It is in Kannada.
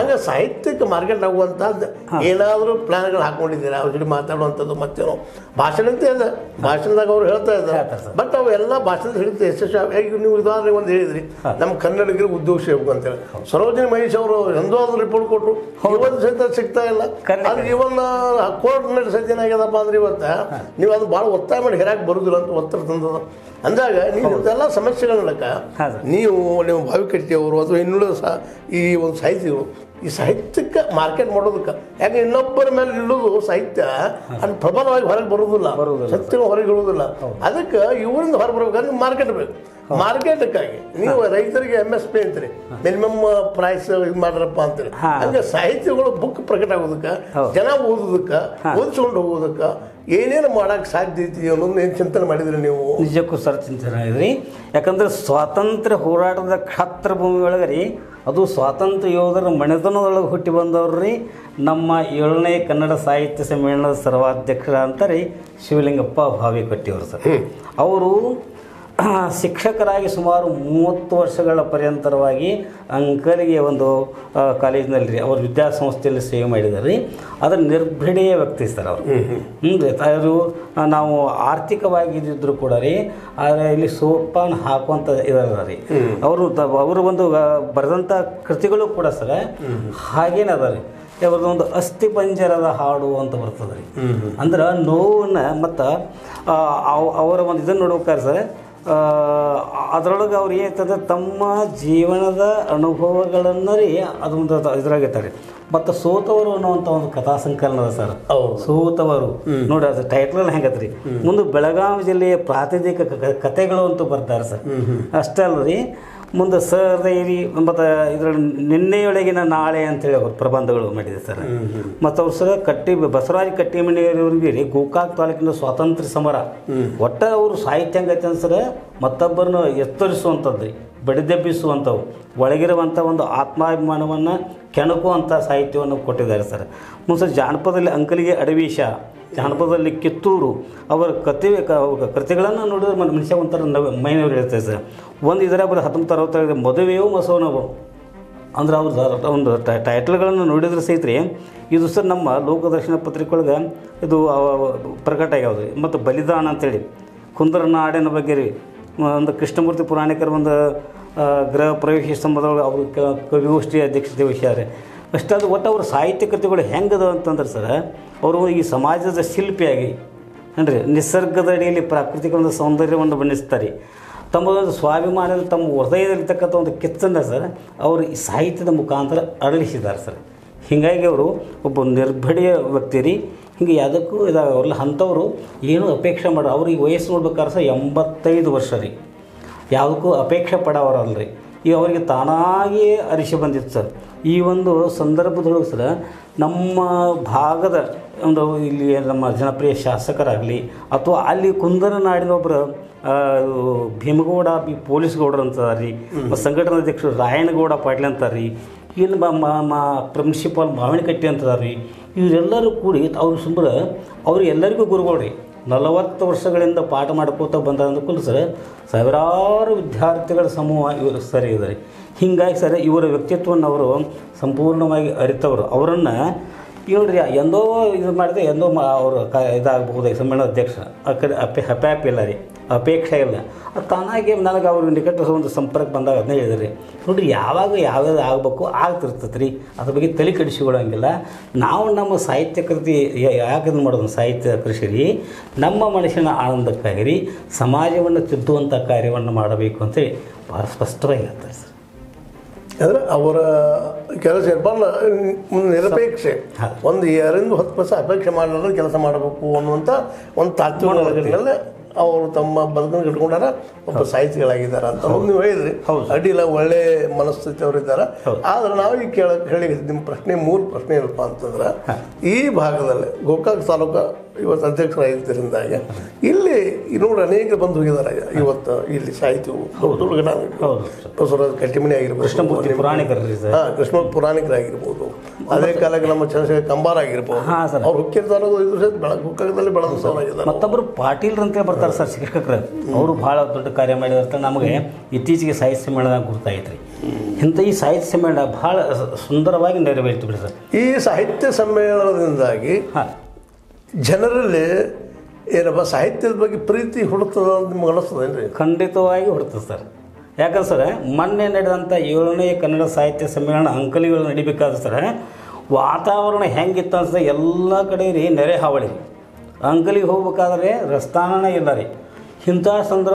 ಹಂಗೆ ಸಾಹಿತ್ಯಕ್ಕೆ ಮಾರ್ಕೆಟ್ ಆಗುವಂಥದ್ದು ಏನಾದರೂ ಪ್ಲಾನ್ಗಳು ಹಾಕೊಂಡಿದ್ದೀರಾ ಅವ್ರ ಜೊತೆ ಮಾತಾಡುವಂಥದ್ದು ಮತ್ತೇನೋ ಭಾಷಣ ಅಂತ ಇದೆ ಭಾಷಣದಾಗ ಅವ್ರು ಹೇಳ್ತಾ ಇದ್ದಾರೆ ಹೇಳ್ತಾರೆ ಸರ್. ಬಟ್ ಅವು ಎಲ್ಲ ಭಾಷಣ ಹಿಡಿದು ಯಶಸ್ವಿ ಈಗ ನೀವು ಉದಾಹರಣೆ ಒಂದು ಹೇಳಿದ್ರಿ ನಮ್ಮ ಕನ್ನಡಿಗರಿಗೆ ಉದ್ಯೋಗ ಸಿಗಬೇಕು ಅಂತೇಳಿ ಸರೋಜಿನಿ ಮಹೇಶ್ ಅವರು ಎಂದೋ ಅದು ರಿಪೋರ್ಟ್ ಕೊಟ್ಟರು ಇವತ್ತು ಸಹಿತ ಸಿಗ್ತಾ ಇಲ್ಲ ಕರೆಕ್ಟ್. ಅದು ಇವನ್ ಕೋರ್ಟ್ ನಲ್ಲಿ ಸಹಿತ ಏನಾಗ್ಯದಪ್ಪ ಅಂದ್ರೆ ಇವತ್ತ ನೀವು ಅದು ಭಾಳ ಒತ್ತಾಯ ಮಾಡಿ ಹೆರಾಕ್ ಬರುದಿಲ್ಲ ಅಂತ ಒತ್ತಡ ತಂದದ ಅಂದಾಗ ನೀವು ಇದೆಲ್ಲ ಸಮಸ್ಯೆಗಳಕ್ಕ ಹಾ, ಸರ್. ನೀವು ನೀವು ಭಾವಿಕಟ್ಟಿಯವರು ಅಥವಾ ಇನ್ನುಳಿದ ಸಹ ಈ ಒಂದು ಸಾಹಿತಿಗಳು ಈ ಸಾಹಿತ್ಯಕ್ಕೆ ಮಾರ್ಕೆಟ್ ಮಾಡೋದಕ್ಕೆ ಯಾಕೆ ಇನ್ನೊಬ್ಬರ ಮೇಲೆ ಇಲ್ಲೋದು ಸಾಹಿತ್ಯ ಅದು ಪ್ರಬಲವಾಗಿ ಹೊರಗೆ ಬರುವುದಿಲ್ಲ ಬರುವುದಿಲ್ಲ. ಸತ್ಯ ಹೊರಗೆ ಇಳುವುದಿಲ್ಲ ಅದಕ್ಕೆ ಇವರಿಂದ ಹೊರಗೆ ಬರ್ಬೇಕಾದ್ರೆ ಮಾರ್ಕೆಟ್ ಬೇಕು ಮಾರ್ಕೆಟ್ಕ್ಕಾಗಿ ನೀವು ರೈತರಿಗೆ ಎಮ್ ಎಸ್ ಪಿ ಅಂತೀರಿ ಮಿನಿಮಮ್ ಪ್ರೈಸ್ ಇದು ಮಾಡ್ರಪ್ಪ ಅಂತೀರಿ ಹಾ. ಹಂಗೆ ಸಾಹಿತ್ಯಗಳು ಬುಕ್ ಪ್ರಕಟ ಆಗೋದಕ್ಕೆ ಹೌದು. ಜನ ಓದೋದಕ್ಕೆ ಓದಿಸ್ಕೊಂಡು ಹೋಗೋದಕ್ಕೆ ಏನೇನು ಮಾಡಕ್ಕೆ ಸಾಧ್ಯ ಐತಿ ಅನ್ನೋದನ್ನ ಏನು ಚಿಂತನೆ ಮಾಡಿದ್ರಿ ನೀವು ನಿಜಕ್ಕೂ ಸರ್ ಚಿಂತನೆ ರೀ ಯಾಕಂದ್ರೆ ಸ್ವಾತಂತ್ರ್ಯ ಹೋರಾಟದ ಕ್ಷಾತ್ರ ಭೂಮಿ ಒಳಗೆ ರೀ ಅದು ಸ್ವಾತಂತ್ರ್ಯ ಯೋಧರ ಮನೆತನದೊಳಗೆ ಹುಟ್ಟಿ ಬಂದವ್ರು ರೀ ನಮ್ಮ ಏಳನೇ ಕನ್ನಡ ಸಾಹಿತ್ಯ ಸಮ್ಮೇಳನದ ಸರ್ವಾಧ್ಯಕ್ಷರ ಅಂತ ರೀ ಶಿವಲಿಂಗಪ್ಪ ಭಾವಿ ಕಟ್ಟಿಯವರು ಸರ್ ಅವರು ಶಿಕ್ಷಕರಾಗಿ ಸುಮಾರು ಮೂವತ್ತು ವರ್ಷಗಳ ಪರ್ಯಂತರವಾಗಿ ಅಂಕಲಿಗೆ ಒಂದು ಆ, ಕಾಲೇಜಿನಲ್ಲಿ ರೀ ಅವ್ರ ವಿದ್ಯಾಸಂಸ್ಥೆಯಲ್ಲಿ ಸೇವೆ ಮಾಡಿದ್ದಾರೆ ರೀ ಅದರ ನಿರ್ಭಿಡೆಯ ವ್ಯಕ್ತಿ ಸರ್ ಅವರು ಹ್ಞೂ ಅವರು ನಾವು ಆರ್ಥಿಕವಾಗಿ ಇದ್ದಿದ್ರು ಕೂಡ ರೀ ಆದರೆ ಇಲ್ಲಿ ಸೋಪಾನ ಹಾಕುವಂಥ ಇದಾರ ರೀ ಅವರು ತ- ಅವರು ಒಂದು ಆ, ಬರೆದಂಥ ಕೃತಿಗಳು ಕೂಡ ಸರ್ ಹಾಗೇನೆ ಅದ ರೀ ಅವ್ರದ್ದು ಒಂದು ಅಸ್ಥಿ ಪಂಜರದ ಹಾಡು ಅಂತ ಬರ್ತದೆ ರೀ ಅಂದ್ರೆ ನೋವನ್ನ ಮತ್ತು ಅವರ ಒಂದು ಇದನ್ನು ನೋಡ್ಬೇಕಾದ್ರೆ ಸರ್ ಅದರೊಳಗೆ ಅವ್ರು ಏನಂತಂದ್ರೆ ತಮ್ಮ ಜೀವನದ ಅನುಭವಗಳನ್ನು ರೀ ಅದೊಂದು ಇದ್ರಾಗಿರ್ತಾರೆ ಮತ್ತು ಸೋತವರು ಅನ್ನುವಂಥ ಒಂದು ಕಥಾ ಸಂಕಲನ ಅದ ಸರ್ ಹೌದು ಸೋತವರು ನೋಡಿ ಅದು ಟೈಟ್ಲ್ ಹೆಂಗತ್ರಿ ಮುಂದೆ ಬೆಳಗಾವಿ ಜಿಲ್ಲೆಯ ಪ್ರಾತಿನಿಧಿಕ ಕ- ಕ- ಕಥೆಗಳು ಅಂತೂ ಬರ್ತಾರೆ ಸರ್ ಅಷ್ಟೇ ಅಲ್ರಿ ಮುಂದೆ ಸಹೃದಯರಿ ಮತ್ತು ಇದರ ನಿನ್ನೆಯೊಳಗಿನ ನಾಳೆ ಅಂತೇಳಿ ಅವರು ಪ್ರಬಂಧಗಳು ಮಾಡಿದೆ ಸರ್ ಮತ್ತು ಅವ್ರು ಸರ್ ಕಟ್ಟಿ ಬಸವರಾಜ ಕಟ್ಟಿಮನಿಯವರಿಗೆ ರೀ ಗೋಕಾಕ್ ತಾಲೂಕಿನ ಸ್ವಾತಂತ್ರ್ಯ ಸಮರ ಒಟ್ಟ ಅವರು ಸಾಹಿತ್ಯ ಹಂಗೈತೆ ಸರ್ ಮತ್ತೊಬ್ಬರನ್ನು ಎತ್ತರಿಸುವಂಥದ್ದು ರೀ ಬಡಿದೆಬ್ಬಿಸುವಂಥವು ಒಳಗಿರುವಂಥ ಒಂದು ಆತ್ಮಾಭಿಮಾನವನ್ನು ಕೆಣಕುವಂಥ ಸಾಹಿತ್ಯವನ್ನು ಕೊಟ್ಟಿದ್ದಾರೆ ಸರ್ ಮುಂದೆ ಜಾನಪದದಲ್ಲಿ ಅಂಕಲಿಗೆ ಅಡವೀಶ ಜಾನಪದದಲ್ಲಿ ಕಿತ್ತೂರು ಅವರ ಕತೆ ಕ- ಕೃತಿಗಳನ್ನು ನೋಡಿದ್ರೆ ಮನ್- ಮನುಷ್ಯ ಒಂಥರ ನವ ಮೈನವ್ರು ಹೇಳ್ತಾರೆ ಸರ್ ಒಂದು ಇದರ ಬರೀ ಹತ್ತೊಂಬತ್ತು ಅರವತ್ತೈದು ಮದುವೆಯೋ ಮಸವನವು ಅಂದ್ರೆ ಅವ್ರದ್ದು ಒಂದು ಟೈ- ಟೈಟಲ್ಗಳನ್ನು ನೋಡಿದ್ರೆ ಸಹಿತ ರೀ ಇದು ಸರ್ ನಮ್ಮ ಲೋಕದರ್ಶನ ಪತ್ರಿಕೆ ಒಳಗೆ ಇದು ಅವ- ಪ್ರಕಟ ಆಗ್ಯಾವ್ದು ರೀ ಮತ್ತು ಬಲಿದಾನ ಅಂತೇಳಿ ಕುಂದರ ನಾಡಿನ ಬಗ್ಗೆ ರೀ ಮ- ಒಂದು ಕೃಷ್ಣಮೂರ್ತಿ ಪುರಾಣಿಕರ ಒಂದು ಆ, ಗೃಹ ಪ್ರವೇಶ ಸಂಬಂಧದೊಳಗೆ ಅವರು ಕ- ಕವಿಗೋಷ್ಠಿ ಅಧ್ಯಕ್ಷತೆ ವಹಿಸ್ಯಾರೆ ಅಷ್ಟಾದ ಒಟ್ಟು ಅವ್ರ ಸಾಹಿತ್ಯ ಕೃತಿಗಳು ಹೆಂಗದ ಅಂತಂದ್ರೆ ಸರ್ ಅವರು ಈ ಸಮಾಜದ ಶಿಲ್ಪಿಯಾಗಿ ಏನ್ರಿ ನಿಸರ್ಗದ ಅಡಿಯಲ್ಲಿ ಪ್ರಾಕೃತಿಕ ಒಂದು ಸೌಂದರ್ಯವನ್ನು ಬಣ್ಣಿಸ್ತಾರೆ ತಮ್ಮ ಒಂದು ಸ್ವಾಭಿಮಾನದ ತಮ್ಮ ಹೃದಯದಲ್ಲಿರ್ತಕ್ಕಂಥ ಒಂದು ಕಿಚ್ಚನ್ನು ಸರ್ ಅವರು ಈ ಸಾಹಿತ್ಯದ ಮುಖಾಂತರ ಅರಳಿಸಿದ್ದಾರೆ ಸರ್ ಹೀಗಾಗಿ ಅವರು ಒಬ್ಬ ನಿರ್ಭಡೆಯ ವ್ಯಕ್ತಿ ರೀ ಹಿಂಗೆ ಯಾವುದಕ್ಕೂ ಇದಾಗ ಅವ್ರಲ್ಲ ಅಂಥವ್ರು ಏನೂ ಅಪೇಕ್ಷೆ ಮಾಡೋ ಅವ್ರಿಗೆ ವಯಸ್ಸು ನೋಡ್ಬೇಕಾದ್ರೆ ಸರ್ ಎಂಬತ್ತೈದು ವರ್ಷ ರೀ ಯಾವುದಕ್ಕೂ ಅಪೇಕ್ಷೆ ಪಡೋರಲ್ರಿ ಈಗ ಅವರಿಗೆ ತಾನಾಗಿಯೇ ಅರಿಶಿ ಬಂದಿತ್ತು ಸರ್ ಈ ಒಂದು ಸಂದರ್ಭದೊಳಗೆ ಸರ್ ನಮ್ಮ ಭಾಗದ ಒಂದು ಇಲ್ಲಿ ನಮ್ಮ ಜನಪ್ರಿಯ ಶಾಸಕರಾಗಲಿ ಅಥವಾ ಅಲ್ಲಿ ಕುಂದರ ನಾಡಿನ ಒಬ್ಬರು ಆ, ಭೀಮಗೌಡ ಬಿ ಪೊಲೀಸ್ ಗೌಡರು ಅಂತ ರೀ ಮತ್ತು ಸಂಘಟನಾ ಅಧ್ಯಕ್ಷರು ರಾಯಣಗೌಡ ಪಾಟೀಲ್ ಅಂತಾರೆ ರೀ ಇನ್ನು ಬ ಮ ಮ ಪ್ರಿನ್ಸಿಪಾಲ್ ಮಾವಿನಕಟ್ಟಿ ಅಂತದಾರ ರೀ ಇವರೆಲ್ಲರೂ ಕೂಡಿ ಅವ್ರು ಸುಂಬರ ಅವ್ರು ಎಲ್ಲರಿಗೂ ಗುರುಗಳು ರೀ ನಲವತ್ತು ವರ್ಷಗಳಿಂದ ಪಾಠ ಮಾಡ್ಕೋತ ಬಂದ ಅಂದ್ಕೊಂಡು ಸರ್ ಸಾವಿರಾರು ವಿದ್ಯಾರ್ಥಿಗಳ ಸಮೂಹ ಇವರು ಸರಿ ಇದೆ ರೀ ಹೀಗಾಗಿ ಸರ್ ಇವರ ವ್ಯಕ್ತಿತ್ವವನ್ನು ಅವರು ಸಂಪೂರ್ಣವಾಗಿ ಅರಿತವರು ಅವರನ್ನು ಈಗ ನೋಡ್ರಿ ಎಂದೋ ಇದು ಮಾಡಿದೆ ಎಂದೋ ಮಾ ಅವರು ಕ ಇದಾಗಬಹುದು ಸಮ್ಮೇಳನ ಅಧ್ಯಕ್ಷ ಆ ಕಡೆ ಅಪೆ ಹಪ್ಯಾಪಿ ಇಲ್ಲ ರೀ ಅಪೇಕ್ಷೆ ಇಲ್ಲ ಅದು ತಾನಾಗಿ ನನಗೆ ಅವ್ರ ನಿಕಟ ಒಂದು ಸಂಪರ್ಕ ಬಂದಾಗ ಅದನ್ನೇ ಹೇಳಿದ್ರಿ ನೋಡ್ರಿ ಯಾವಾಗ ಯಾವ್ಯಾವ್ದು ಆಗಬೇಕು ಆಗ್ತಿರ್ತೈತೆ ರೀ ಅದ್ರ ಬಗ್ಗೆ ತಲೆ ಕೆಡಿಸಿಕೊಳ್ಳೋಂಗಿಲ್ಲ ನಾವು ನಮ್ಮ ಸಾಹಿತ್ಯ ಕೃತಿ ಯಾಕೆ ಇದನ್ನ ಮಾಡೋದು ಸಾಹಿತ್ಯ ಕೃಷಿ ರೀ ನಮ್ಮ ಮನುಷ್ಯನ ಆನಂದಕ್ಕಾಗಿ ರೀ ಸಮಾಜವನ್ನು ತಿದ್ದುವಂಥ ಕಾರ್ಯವನ್ನು ಮಾಡಬೇಕು ಅಂತೇಳಿ ಭಾಳ ಸ್ಪಷ್ಟವಾಗಿ ಹೇಳ್ತಾರೆ ಸರ್ ಅಂದ್ರೆ ಅವರ ಕೆಲಸ ಏನಪ್ಪ ಅಂದ್ರೆ ನಿರಪೇಕ್ಷೆ ಹಾ. ಒಂದು ಎರಡರಿಂದ ಹತ್ತು ಪೈಸೆ ಅಪೇಕ್ಷೆ ಮಾಡಲಾರ್ದೆ ಕೆಲಸ ಮಾಡಬೇಕು ಅನ್ನುವಂಥ ಒಂದು ತಾತ್ವಿಕ ಅವರು ತಮ್ಮ ಬದುಕನ್ನು ಇಟ್ಕೊಂಡಾರ ಒಬ್ಬ ಸಾಹಿತಿಗಳಾಗಿದ್ದಾರೆ ಅಂತ ಅನ್ನೋದು ನೀವು ಹೇಳಿದ್ರಿ ಹೌದು. ಅಡ್ಡಿಲ್ಲ ಒಳ್ಳೆ ಮನಸ್ಥಿತಿ ಅವರಿದ್ದಾರೆ ಆದ್ರೆ ನಾವು ಈಗ ಕೇಳ ಹೇಳಿ ನಿಮ್ಮ ಪ್ರಶ್ನೆ ಮೂರು ಪ್ರಶ್ನೆ ಏನಪ್ಪ ಅಂತಂದ್ರೆ ಈ ಭಾಗದಲ್ಲಿ ಗೋಕಾಕ್ ತಾಲೂಕು ಇವತ್ತು ಅಧ್ಯಕ್ಷರಾಗಿದ್ದರಿಂದಾಗ ಇಲ್ಲಿ ನೋಡಿ ಅನೇಕ ಬಂದು ಹೋಗಿದ್ದಾರೆ ಇವತ್ತು ಇಲ್ಲಿ ಸಾಹಿತ್ಯ ಹೌದು ಸರ್. ಬಸವರಾಜ ಕಟ್ಟಿಮನಿ ಆಗಿರ್ಬೋದು ಕೃಷ್ಣಮೂರ್ತಿ ಪುರಾಣಿಕರು ರೀ ಸರ್ ಹಾ ಕೃಷ್ಣ ಪುರಾಣಿಕರಾಗಿರ್ಬೋದು ಅದೇ ಕಾಲಕ್ಕೆ ನಮ್ಮ ಚಂದ್ರಶೇಖರ ಕಂಬಾರ ಆಗಿರ್ಬೋದು ಹಾ, ಸರ್. ಅವ್ರು ಹುಕ್ಕಿರ್ತಾರೋ ಇದು ಸಹಿತ ಬೆಳ ಹುಕ್ಕದಲ್ಲಿ ಬೆಳೆದಂಥವ್ರಾಗಿದ್ದಾರೆ ಮತ್ತೊಬ್ಬರು ಪಾಟೀಲ್ ಅಂತೇಳಿ ಬರ್ತಾರೆ ಬರ್ತಾರೆ ಸರ್ ಶಿಕ್ಷಕರು ಅವರು ಭಾಳ ದೊಡ್ಡ ಕಾರ್ಯ ಮಾಡಿರ್ತಾರೆ ನಮಗೆ ಇತ್ತೀಚೆಗೆ ಸಾಹಿತ್ಯ ಸಮ್ಮೇಳನ ಗುರ್ತಾಗೈತ್ರಿ ಇಂಥ ಈ ಸಾಹಿತ್ಯ ಸಮ್ಮೇಳನ ಭಾಳ ಸುಂದರವಾಗಿ ನೆರವೇರಿತು ಬಿಡಿ ಸರ್ ಈ ಸಾಹಿತ್ಯ ಸಮ್ಮೇಳನದಿಂದಾಗಿ ಹಾಂ ಜನರಲ್ಲಿ ಏನಪ್ಪ ಸಾಹಿತ್ಯದ ಬಗ್ಗೆ ಪ್ರೀತಿ ಹುಡುಕ್ತದ ಅಂತ ನಿಮ್ಗೆ ಅನಿಸ್ತದೇನ್ರಿ ಖಂಡಿತವಾಗಿ ಹೊಡ್ತದೆ ಸರ್ ಯಾಕಂದ್ರೆ ಸರ್ ಮೊನ್ನೆ ನಡೆದಂಥ ಏಳನೇ ಕನ್ನಡ ಸಾಹಿತ್ಯ ಸಮ್ಮೇಳನ ಅಂಕಲಿಗಳು ನಡಿಬೇಕಾದ್ರೆ ಸರ್ ವಾತಾವರಣ ಹೆಂಗಿತ್ತು ಅನ್ಸ ಎಲ್ಲ ಕಡೆ ರೀ ನೆರೆ ಹಾವಳಿ ಅಂಕಲಿಗೆ ಹೋಗ್ಬೇಕಾದ್ರೆ ರಸ್ತಾನೇ ಇಲ್ಲ ರೀ ಇಂಥ ಸಂದರ್ಭ